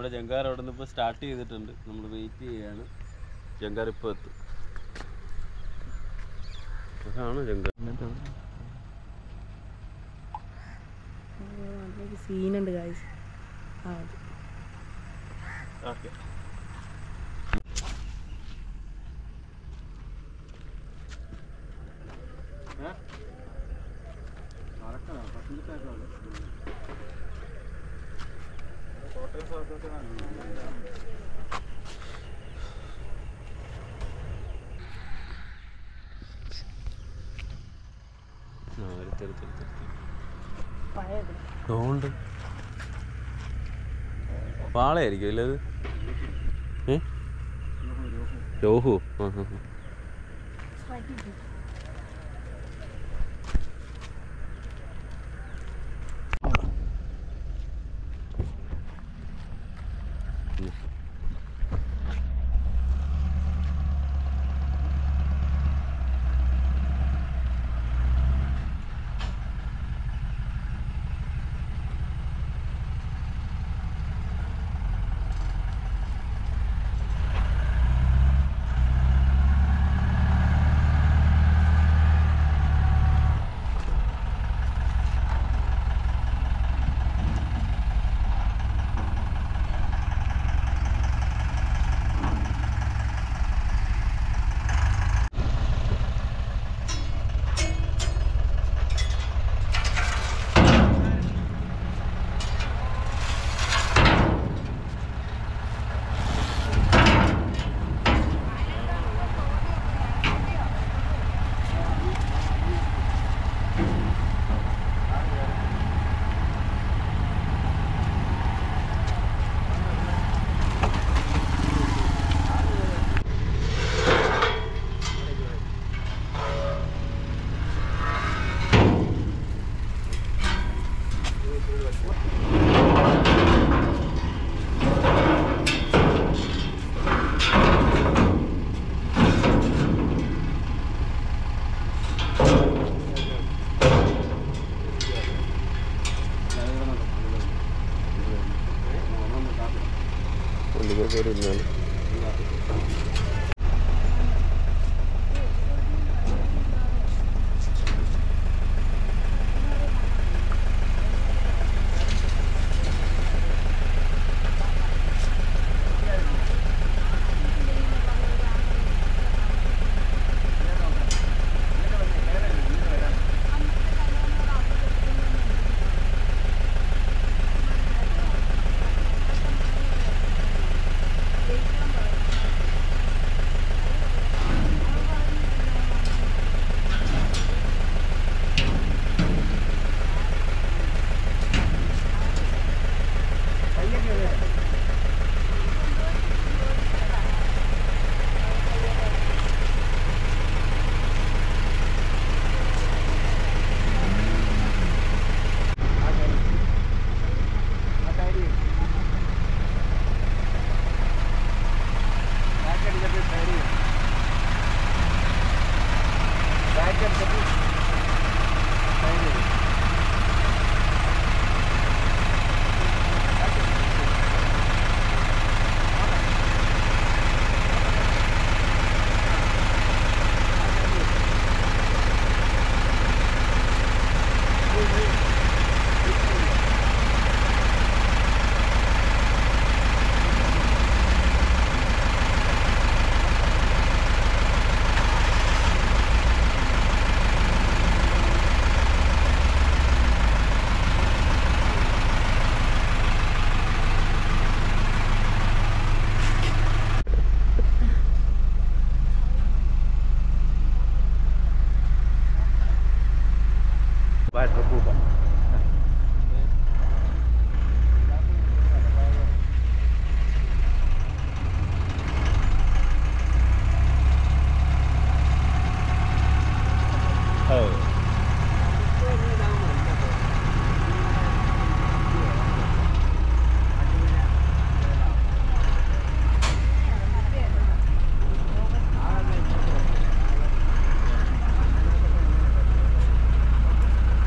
നമ്മുടെ ജങ്കാർ അവിടെ നിന്ന് ഇപ്പോൾ സ്റ്റാർട്ട് ചെയ്തിട്ടുണ്ട് നമ്മൾ വെയിറ്റ് ചെയ്യാണ് ജങ്കാർ ഇപ്പോൾ എത്തും അതാണ് ജങ്കാർ നല്ലൊരു സീനുണ്ട് കാഴ്ച ആ അത് ഓക്കെ പഴയത് ഉണ്ട് പാളയായിരിക്കും അല്ലേ അത് ഏ രോഹു ആ ഹാ ഹാ വണ്ടികൾ കയറി ഇരുന്നാണ്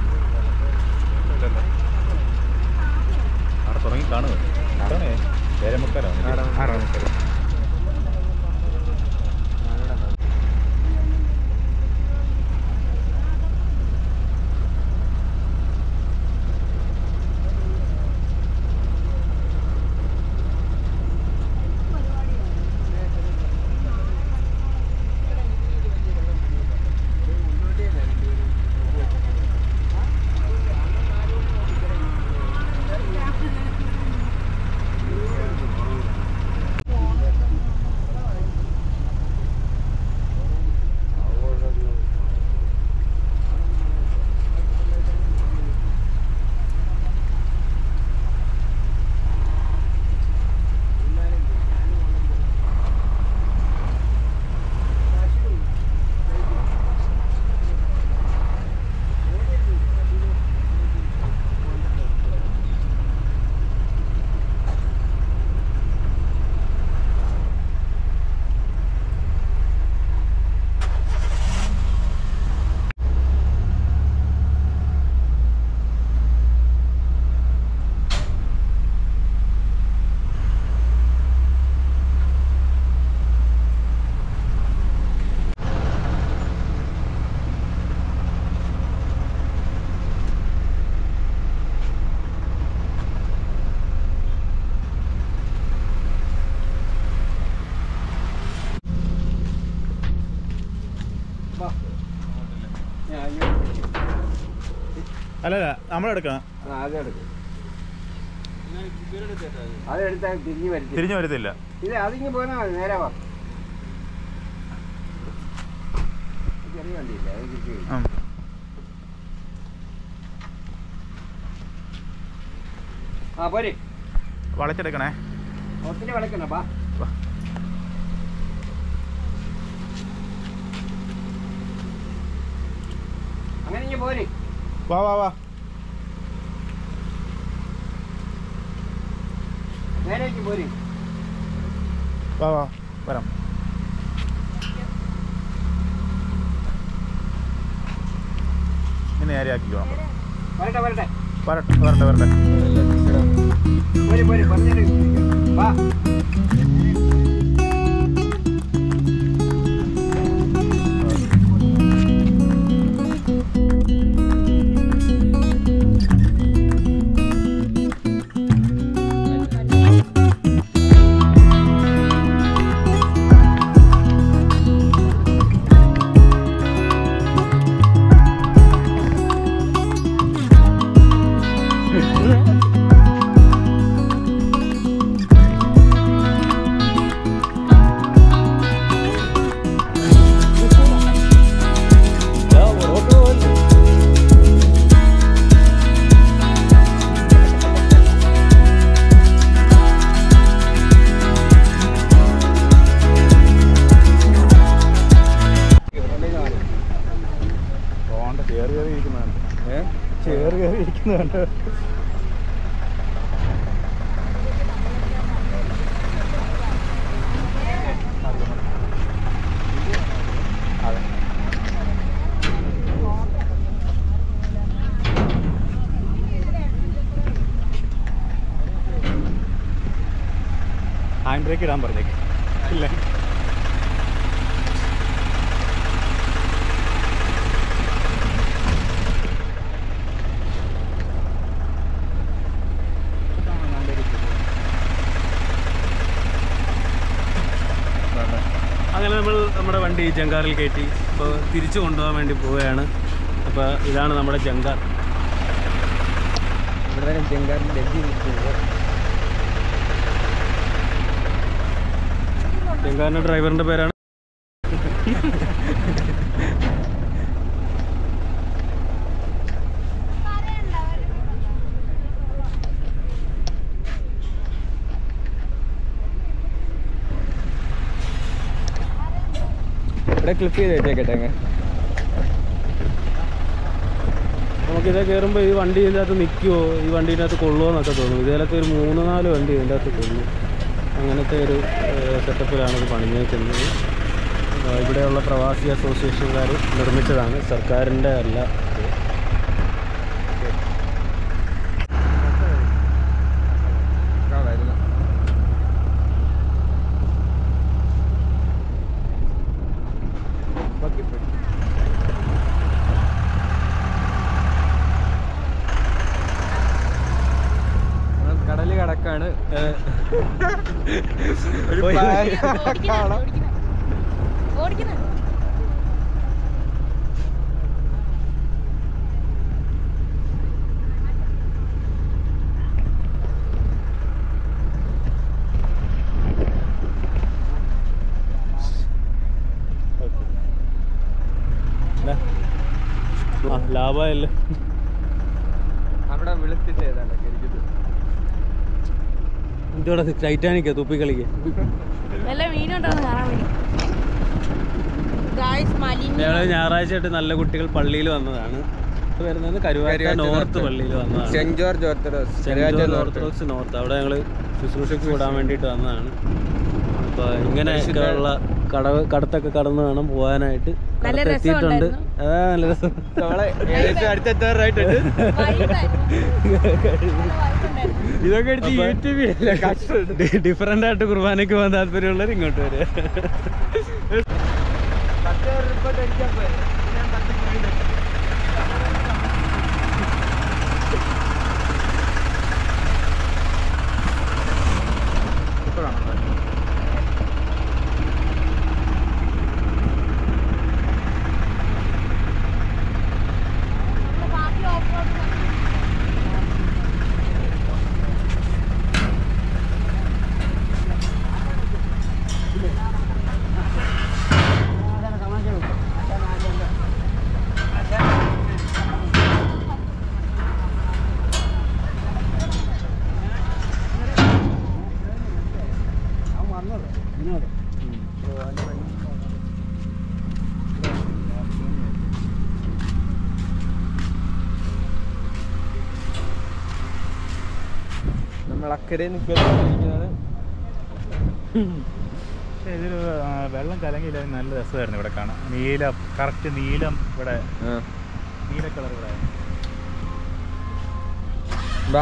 അവിടെ തുടങ്ങി കാണുമോ അതാണ് അല്ലല്ല നമ്മളെടുക്കണം അതെടുക്കും അതെടുത്താൽ തിരിഞ്ഞു വരത്തില്ല തിരിഞ്ഞു വരത്തില്ല ഇത് അതിങ്ങ് പോന്നാ മതി നേരെ വാ ചെറിയ വണ്ടിയില്ല അത് തിരിച്ച് വരും. ഉം. ആ പോരെ വളച്ചെടുക്കണേ ഒത്തിരി വളയ്ക്കണ്ട ബാ വാ. അങ്ങനെ ഇങ്ങ് പോരെ വാ വാ വാ നേരേക്ക് പോരെ വാ വാ വരാം ഇനി നേരെ ആക്കിക്കോ വരട്ടെ വരട്ടെ വരട്ടെ വരട്ടെ വരട്ടെ പോരെ പോരെ പറഞ്ഞിട്ട് വാ പോണ്ട ചേറ് കയറി ഇരിക്കുന്നുണ്ട് ചേറ് കയറി ഇരിക്കുന്നുണ്ട് അതെ ഹാൻഡ് ബ്രേക്ക് ഇടാൻ പറഞ്ഞേക്ക് ഇല്ല അങ്ങനെ നമ്മൾ നമ്മുടെ വണ്ടി ജങ്കാറിൽ കയറ്റി അപ്പോൾ തിരിച്ചു കൊണ്ടുപോകാൻ വേണ്ടി പോവുകയാണ് അപ്പോൾ ഇതാണ് നമ്മുടെ ജങ്കാർ ഇവിടെ ചെങ്കാറിൽ ഡൽഹി ജങ്കാറിൻ്റെ ഡ്രൈവറിൻ്റെ പേരാണ് ഇവിടെ ക്ലിപ്പ് ചെയ്ത് വെച്ചേക്കട്ടെ അങ്ങ് നമുക്കിത് കയറുമ്പോൾ ഈ വണ്ടി ഇതിൻ്റെ അകത്ത് നിൽക്കുമോ ഈ വണ്ടീൻ്റെ അകത്ത് കൊള്ളുമോ എന്നൊക്കെ തോന്നും ഇതിലൊക്കെ ഒരു മൂന്ന് നാല് വണ്ടി ഇതിൻ്റെ അകത്ത് കൊള്ളും അങ്ങനത്തെ ഒരു സെറ്റപ്പിലാണ് ഇത് പണിഞ്ഞേക്കുന്നത് ആ, ഇവിടെയുള്ള പ്രവാസി അസോസിയേഷൻകാർ നിർമ്മിച്ചതാണ് സർക്കാരിൻ്റെ അല്ല ഇത്. കടല് കടക്കാണ് ഓടിക്കുന്നത് ദാ. ആ ലാഭമല്ലേ അവിടെ വെളുത്തിട്ട് ഏതാണ് ഇരിക്കുന്നത് എന്തുവാ ടൈറ്റാനിക്കാ തുപ്പിക്കളിക്ക് വല്ല മീനുണ്ടോന്ന് കാണാൻ വേണ്ടി ഗായ്സ് മലിഞ്ഞ ഞങ്ങൾ ഞായറാഴ്ചയായിട്ട് നല്ല കുട്ടികൾ പള്ളിയിൽ വന്നതാണ് ഇത് വരുന്നത് കരുവാറ്റ കരുവാറ്റ നോർത്ത് നോർത്ത്. പള്ളിയിൽ വന്നതാണ് saint George orthodox saint George orthodox north അവിടെ ഞങ്ങൾ ശുശ്രൂഷയ്ക്ക് വിടാൻ വേണ്ടിയിട്ട് വന്നതാണ് അപ്പോൾ ഇങ്ങനെയൊക്കെയുള്ള കടവ് കടത്തൊക്കെ കടന്ന് വേണം പോകാനായിട്ട് നല്ല കടത്ത് എത്തിയിട്ടുണ്ട് രസമുണ്ടായിരുന്നു. ആ നല്ല രസം നമ്മളെ ഏകദേശം അടുത്തെത്താറായിട്ടുണ്ട് ഇതൊക്കെ എടുത്ത് അപ്പൊ- യൂട്യൂബിൽ കഷ്ടം ഡിഫറെൻ്റ് ആയിട്ട് കുർബാനയ്ക്ക് പോകാൻ താല്പര്യമുള്ളവർ ഇങ്ങോട്ട് വരിക പത്ത് റിപ്പോർട്ട് അടിക്കാൻ പോയത് ഞാൻ പത്ത് കഴിഞ്ഞു ഞങ്ങൾ അക്കരെ നിൽക്കുന്നത് പക്ഷേ ഇതൊരു ആ, വെള്ളം കലങ്ങിയില്ല നല്ല രസമായിരുന്നു ഇവിടെ കാണാൻ നീലം കറക്റ്റ് നീലം ഇവിടെ നീല കളർ ഇവിടെ ബാ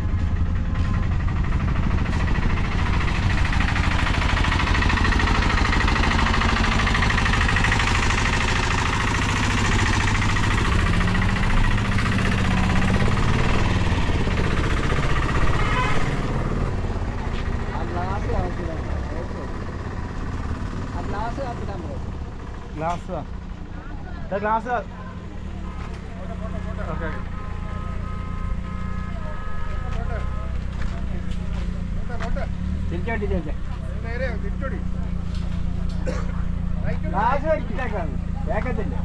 ഗ്ലാസ് ഗ്ലാസ് തിരിച്ചോട്ടി ചോദിച്ചേ ഗ്ലാസ് വലിച്ചിട്ടേക്കാണ് കേക്കത്തില്ലേ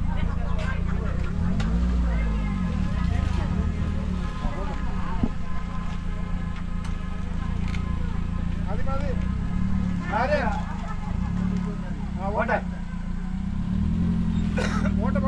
ഓട്ടെ